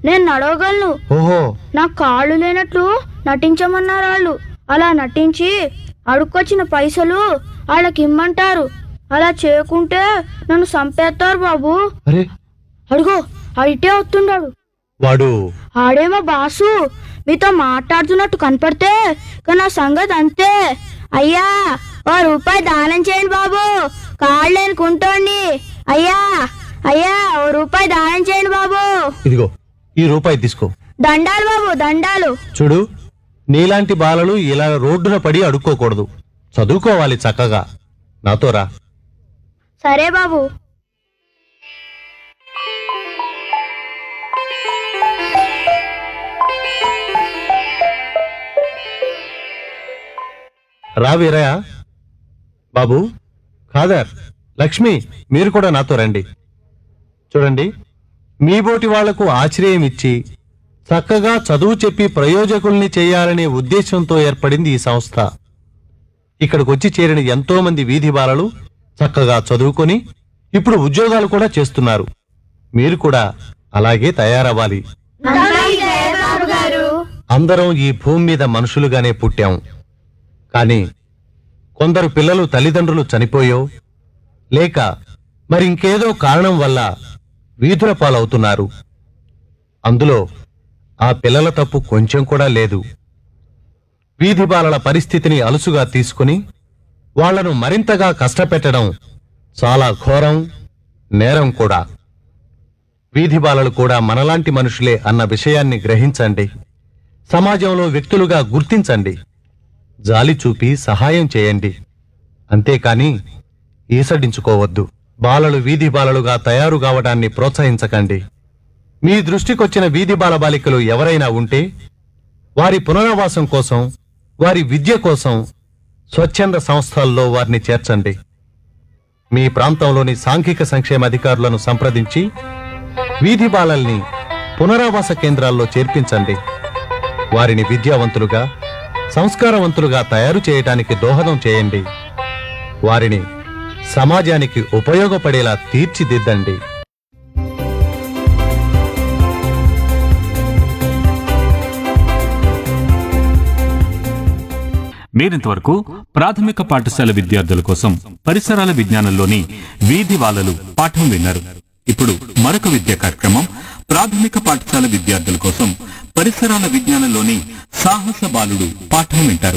నేను నడవగలను ఓహో నా కాళ్ళు లేనట్లు నటించమన్నారు వాళ్ళు అలా నటించి అడుక్కొచ్చిన పైసలు వాళ్ళకి ఇమ్మంటారు అలా చేయకుంటే నన్ను చంపేస్తారు బాబు అరే అడుగో అడిటే వస్తున్నాడు వాడు ఆడేమో బాసు మీతో మాట్లాడుతున్నట్టు కనపడితే ఇక నా సంగతి అంతే అయ్యా ఓ రూపాయి దానం చేయండి బాబు కాళ్ళు లేనుకుంటోండి అయ్యా అయ్యా ఓ రూపాయి దానం చేయండి బాబు ఇదిగో ఈ రూపాయి తీసుకో దండాలు బాబు దండాలు చూడు నీలాంటి బాలలు ఇలా రోడ్డున పడి అడుక్కోకూడదు చదువుకోవాలి చక్కగా నాతో రా సరే బాబు రా వీరయ్య బాబు ఖాదర్ లక్ష్మి మీరు కూడా నాతో రండి చూడండి మీ బోటి వాళ్లకు ఆశ్రయం ఇచ్చి చక్కగా చదువు చెప్పి ప్రయోజకుల్ని చేయాలనే ఉద్దేశంతో ఏర్పడింది ఈ సంస్థ ఇక్కడికి వచ్చి చేరిన ఎంతో మంది వీధి బాలలు చక్కగా చదువుకొని ఇప్పుడు ఉద్యోగాలు కూడా చేస్తున్నారు మీరు కూడా అలాగే తయారవ్వాలి అందరం ఈ భూమి మీద మనుషులుగానే పుట్టాం కానీ కొందరు పిల్లలు తల్లిదండ్రులు చనిపోయో లేక మరింకేదో కారణం వల్ల వీధుల పాలవుతున్నారు అందులో ఆ పిల్లల తప్పు కొంచెం కూడా లేదు వీధి బాలల పరిస్థితిని అలుసుగా తీసుకుని వాళ్లను మరింతగా కష్టపెట్టడం చాలా ఘోరం నేరం కూడా వీధి బాలలు కూడా మనలాంటి మనుషులే అన్న విషయాన్ని గ్రహించండి సమాజంలో వ్యక్తులుగా గుర్తించండి జాలి చూపి సహాయం చేయండి అంతేకాని ఈసడించుకోవద్దు బాలలు వీధి బాలలుగా తయారు కావడాన్ని ప్రోత్సహించకండి మీ దృష్టికొచ్చిన వీధి బాల బాలికలు ఎవరైనా ఉంటే వారి పునరావాసం కోసం వారి విద్య కోసం స్వచ్ఛంద సంస్థల్లో వారిని చేర్చండి మీ ప్రాంతంలోని సాంఘిక సంక్షేమ అధికారులను సంప్రదించి వీధి బాలల్ని పునరావాస కేంద్రాల్లో చేర్పించండి వారిని విద్యావంతులుగా సంస్కారవంతులుగా తయారు చేయటానికి దోహదం చేయండి వారిని సమాజానికి ఉపయోగపడేలా తీర్చిదిద్దండి మీరింతవరకు ప్రాథమిక పాఠశాల విద్యార్థుల కోసం పరిసరాల విజ్ఞానంలోని వీధి వాలలు పాఠం విన్నారు ఇప్పుడు మరొక విద్యా కార్యక్రమం ప్రాథమిక పాఠశాల విద్యార్థుల కోసం పరిసరాల విజ్ఞానంలోని సాహస బాలుడు పాఠం వింటారు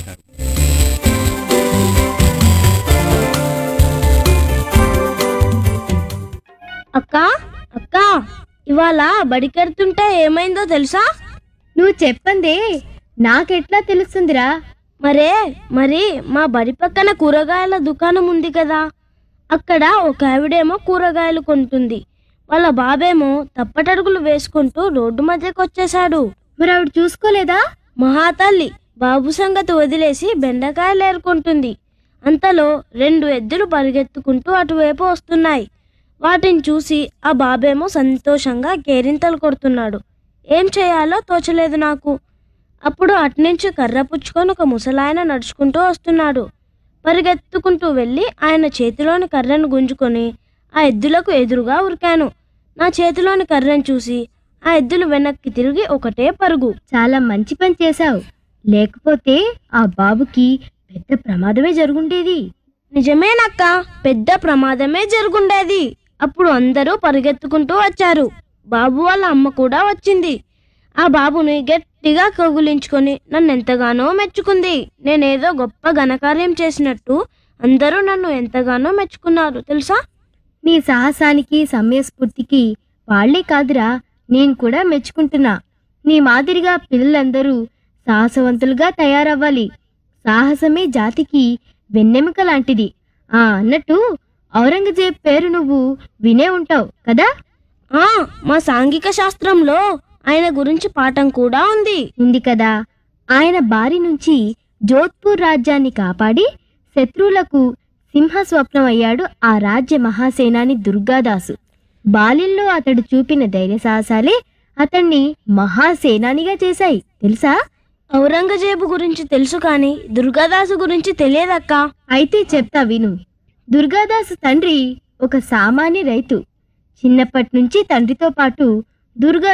అక్క అక్క ఇవాళ బడికెడుతుంటే ఏమైందో తెలుసా నువ్వు చెప్పందే నాకెట్లా తెలుస్తుందిరా మరే మరి మా బడి పక్కన కూరగాయల దుకాణం ఉంది కదా అక్కడ ఒక ఆవిడేమో కూరగాయలు కొంటుంది వాళ్ళ బాబేమో తప్పటడుగులు వేసుకుంటూ రోడ్డు మధ్యకి వచ్చేశాడు మరి ఆవిడ చూసుకోలేదా మహాతల్లి బాబు సంగతి వదిలేసి బెండకాయలు ఏరుకుంటుంది అంతలో రెండు ఎద్దులు పరిగెత్తుకుంటూ అటువైపు వస్తున్నాయి వాటిని చూసి ఆ బాబేమో సంతోషంగా కేరింతలు కొడుతున్నాడు ఏం చేయాలో తోచలేదు నాకు అప్పుడు అట్నుంచి కర్ర పుచ్చుకొని ఒక ముసలాయన నడుచుకుంటూ వస్తున్నాడు పరిగెత్తుకుంటూ వెళ్ళి ఆయన చేతిలోని కర్రను గుంజుకొని ఆ ఎద్దులకు ఎదురుగా ఉరికాను నా చేతిలోని కర్రను చూసి ఆ ఎద్దులు వెనక్కి తిరిగి ఒకటే పరుగు చాలా మంచి పని చేశావు లేకపోతే ఆ బాబుకి పెద్ద ప్రమాదమే జరుగుండేది నిజమేనక్క పెద్ద ప్రమాదమే జరుగుండేది అప్పుడు అందరూ పరిగెత్తుకుంటూ వచ్చారు బాబు వాళ్ళ అమ్మ కూడా వచ్చింది ఆ బాబుని గట్టిగా కగులించుకొని నన్ను ఎంతగానో మెచ్చుకుంది నేనేదో గొప్ప ఘనకార్యం చేసినట్టు అందరూ నన్ను ఎంతగానో మెచ్చుకున్నారు తెలుసా నీ సాహసానికి సమయస్ఫూర్తికి వాళ్లే కాదురా నేను కూడా మెచ్చుకుంటున్నా నీ మాదిరిగా పిల్లలందరూ సాహసవంతులుగా తయారవ్వాలి సాహసమే జాతికి వెన్నెముక లాంటిది ఆ అన్నట్టు ఔరంగజేబ్ పేరు నువ్వు వినే ఉంటావు కదా ఆ మా సాంఘిక శాస్త్రంలో ఆయన గురించి పాఠం కూడా ఉంది ఉంది కదా ఆయన బారి నుంచి జోధ్పూర్ రాజ్యాన్ని కాపాడి శత్రువులకు సింహ స్వప్నం అయ్యాడు ఆ రాజ్య మహాసేనాని దుర్గాదాసు బాల్యంలో అతడు చూపిన ధైర్య సాహసాలే అతన్ని మహాసేనానిగా చేశాయి తెలుసా ఔరంగజేబు గురించి తెలుసు కానీ దుర్గాదాసు గురించి తెలియదక్కా అయితే చెప్తా విను దుర్గాదాసు తండ్రి ఒక సామాన్య రైతు చిన్నప్పటి నుంచి తండ్రితో పాటు దుర్గా